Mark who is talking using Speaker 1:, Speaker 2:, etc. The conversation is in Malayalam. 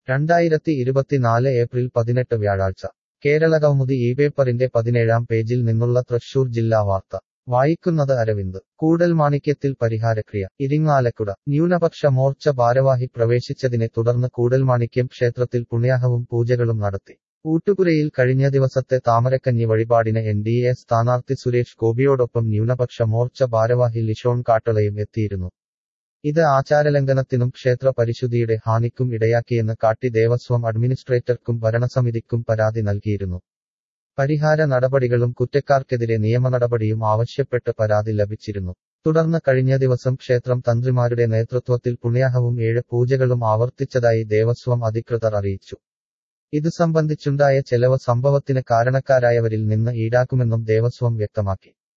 Speaker 1: രണ്ടായിരത്തി ഇരുപത്തിനാല് ഏപ്രിൽ പതിനെട്ട് വ്യാഴാഴ്ച കേരളകൗമുദി ഈ പേപ്പറിന്റെ പതിനേഴാം പേജിൽ നിന്നുള്ള തൃശൂർ ജില്ലാ വാർത്ത വായിക്കുന്നത് അരവിന്ദ് കൂടൽമാണിക്യത്തിൽ പരിഹാരക്രിയ ഇരിങ്ങാലക്കുട ന്യൂനപക്ഷ മോർച്ച ഭാരവാഹി പ്രവേശിച്ചതിനെ തുടർന്ന് കൂടൽമാണിക്യം ക്ഷേത്രത്തിൽ പുണ്യാഹവും പൂജകളും നടത്തി ഊട്ടുപുരയിൽ കഴിഞ്ഞ ദിവസത്തെ താമരക്കഞ്ഞി വഴിപാടിന് എൻ ഡി എ സ്ഥാനാർത്ഥി സുരേഷ് ഗോപിയോടൊപ്പം ന്യൂനപക്ഷ മോർച്ച ഭാരവാഹി ലിഷോൺ കാട്ടളയും എത്തിയിരുന്നു ഇത് ആചാരലംഘനത്തിനും ക്ഷേത്ര പരിശുദ്ധിയുടെ ഹാനിക്കും ഇടയാക്കിയെന്ന് കാട്ടി ദേവസ്വം അഡ്മിനിസ്ട്രേറ്റർക്കും ഭരണസമിതിക്കും പരാതി നൽകിയിരുന്നു പരിഹാര നടപടികളും കുറ്റക്കാർക്കെതിരെ നിയമനടപടിയും ആവശ്യപ്പെട്ട് പരാതി ലഭിച്ചിരുന്നു തുടർന്ന് കഴിഞ്ഞ ദിവസം ക്ഷേത്രം തന്ത്രിമാരുടെ നേതൃത്വത്തിൽ പുണ്യാഹവും ഏഴ് പൂജകളും ആവർത്തിച്ചതായി ദേവസ്വം അധികൃതർ അറിയിച്ചു ഇത് സംബന്ധിച്ചുണ്ടായ ചെലവ് സംഭവത്തിന് കാരണക്കാരായവരിൽ നിന്ന് ഈടാക്കുമെന്നും ദേവസ്വം വ്യക്തമാക്കി